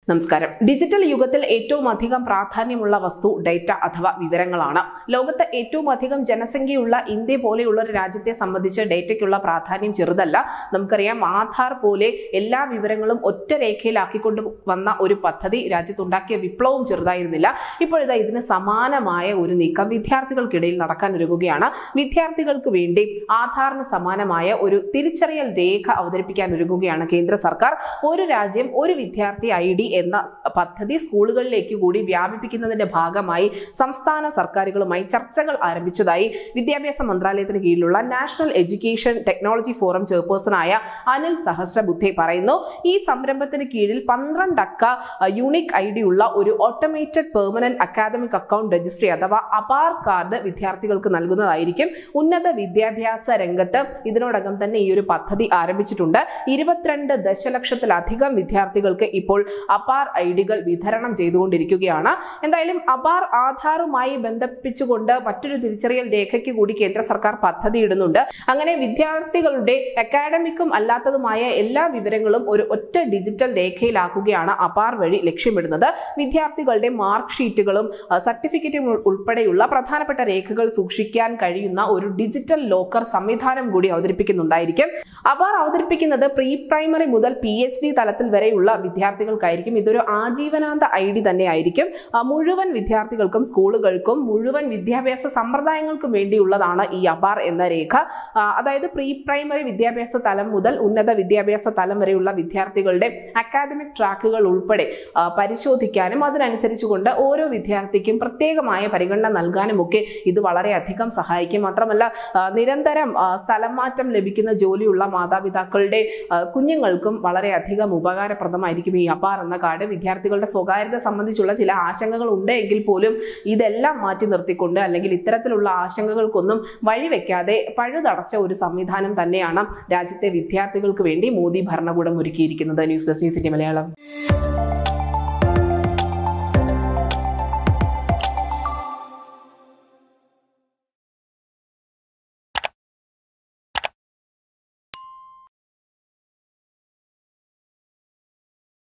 നമസ്കാരം ഡിജിറ്റൽ യുഗത്തിൽ ഏറ്റവും അധികം പ്രാധാന്യമുള്ള വസ്തു ഡേറ്റ അഥവാ വിവരങ്ങളാണ് ലോകത്ത് ഏറ്റവും അധികം ജനസംഖ്യയുള്ള ഇന്ത്യ പോലെയുള്ള ഒരു രാജ്യത്തെ സംബന്ധിച്ച് ഡേറ്റയ്ക്കുള്ള പ്രാധാന്യം ചെറുതല്ല നമുക്കറിയാം ആധാർ പോലെ എല്ലാ വിവരങ്ങളും ഒറ്റ രേഖയിലാക്കിക്കൊണ്ട് വന്ന ഒരു പദ്ധതി രാജ്യത്തുണ്ടാക്കിയ വിപ്ലവവും ചെറുതായിരുന്നില്ല ഇപ്പോഴിതാ ഇതിന് സമാനമായ ഒരു നീക്കം വിദ്യാർത്ഥികൾക്കിടയിൽ നടക്കാൻ ഒരുങ്ങുകയാണ് വിദ്യാർത്ഥികൾക്ക് വേണ്ടി ആധാറിന് സമാനമായ ഒരു തിരിച്ചറിയൽ രേഖ അവതരിപ്പിക്കാൻ ഒരുങ്ങുകയാണ് കേന്ദ്ര സർക്കാർ ഒരു രാജ്യം ഒരു വിദ്യാർത്ഥി ഐ ഡി എന്ന പദ്ധതി സ്കൂളുകളിലേക്ക് കൂടി വ്യാപിപ്പിക്കുന്നതിന്റെ ഭാഗമായി സംസ്ഥാന സർക്കാരുകളുമായി ചർച്ചകൾ ആരംഭിച്ചതായി വിദ്യാഭ്യാസ മന്ത്രാലയത്തിന് കീഴിലുള്ള നാഷണൽ എഡ്യൂക്കേഷൻ ടെക്നോളജി ഫോറം ചെയർപേഴ്സണായ അനിൽ സഹസ്രബുദ്ധെ പറയുന്നു ഈ സംരംഭത്തിന് കീഴിൽ പന്ത്രണ്ടക്ക യൂണിക് ഐ ഡി ഉള്ള ഒരു automated permanent academic account registry അഥവാ അപാർ കാർഡ് വിദ്യാർത്ഥികൾക്ക് നൽകുന്നതായിരിക്കും ഉന്നത വിദ്യാഭ്യാസ രംഗത്ത് ഇതിനോടകം തന്നെ ഈ ഒരു പദ്ധതി ആരംഭിച്ചിട്ടുണ്ട് ഇരുപത്തിരണ്ട് ദശലക്ഷത്തിലധികം വിദ്യാർത്ഥികൾക്ക് ഇപ്പോൾ അപാർ ഐ ഡികൾ വിതരണം ചെയ്തുകൊണ്ടിരിക്കുകയാണ് എന്തായാലും അപാർ ആധാറുമായി ബന്ധിപ്പിച്ചുകൊണ്ട് മറ്റൊരു തിരിച്ചറിയൽ രേഖയ്ക്ക് കൂടി കേന്ദ്ര സർക്കാർ പദ്ധതി ഇടുന്നുണ്ട് അങ്ങനെ വിദ്യാർത്ഥികളുടെ അക്കാഡമിക്കും അല്ലാത്തതുമായ എല്ലാ വിവരങ്ങളും ഒരു ഒറ്റ ഡിജിറ്റൽ രേഖയിലാക്കുകയാണ് അപാർ വഴി ലക്ഷ്യമിടുന്നത് വിദ്യാർത്ഥികളുടെ മാർക്ക് ഷീറ്റുകളും സർട്ടിഫിക്കറ്റും ഉൾപ്പെടെയുള്ള പ്രധാനപ്പെട്ട രേഖകൾ സൂക്ഷിക്കാൻ കഴിയുന്ന ഒരു ഡിജിറ്റൽ ലോക്കർ സംവിധാനം കൂടി അവതരിപ്പിക്കുന്നുണ്ടായിരിക്കും അപാർ അവതരിപ്പിക്കുന്നത് പ്രീ പ്രൈമറി മുതൽ പി എച്ച് ഡി തലത്തിൽ വരെയുള്ള വിദ്യാർത്ഥികൾക്കായിരിക്കും ഇതൊരു ആജീവനാന്ത ഐ ഡി തന്നെയായിരിക്കും ആ, മുഴുവൻ വിദ്യാർത്ഥികൾക്കും സ്കൂളുകൾക്കും മുഴുവൻ വിദ്യാഭ്യാസ സമ്പ്രദായങ്ങൾക്കും വേണ്ടിയുള്ളതാണ് ഈ അപാർ എന്ന രേഖ ആ, അതായത് പ്രീ പ്രൈമറി വിദ്യാഭ്യാസ തലം മുതൽ ഉന്നത വിദ്യാഭ്യാസ തലം വരെയുള്ള വിദ്യാർത്ഥികളുടെ അക്കാദമിക് ട്രാക്കുകൾ ഉൾപ്പെടെ ആ, പരിശോധിക്കാനും അതിനനുസരിച്ചുകൊണ്ട് ഓരോ വിദ്യാർത്ഥിക്കും പ്രത്യേകമായ പരിഗണന നൽകാനുമൊക്കെ ഇത് വളരെയധികം സഹായിക്കും മാത്രമല്ല ആ, നിരന്തരം ആ, സ്ഥലം മാറ്റം ലഭിക്കുന്ന ജോലിയുള്ള മാതാപിതാക്കളുടെ ആ, കുഞ്ഞുങ്ങൾക്കും വളരെയധികം ഉപകാരപ്രദമായിരിക്കും ഈ അപാർ എന്ന കാർഡ് വിദ്യാർത്ഥികളുടെ സ്വകാര്യത സംബന്ധിച്ചുള്ള ചില ആശങ്കകൾ ഉണ്ട് എങ്കിൽ പോലും ഇതെല്ലാം മാറ്റി നിർത്തിക്കൊണ്ട് അല്ലെങ്കിൽ ഇത്തരത്തിലുള്ള ആശങ്കകൾക്കൊന്നും വഴിവെക്കാതെ പഴുതടച്ച ഒരു സംവിധാനം തന്നെയാണ് രാജ്യത്തെ വിദ്യാർത്ഥികൾക്ക് വേണ്ടി മോദി ഭരണകൂടം ഒരുക്കിയിരിക്കുന്നത് news desk news city Malayalam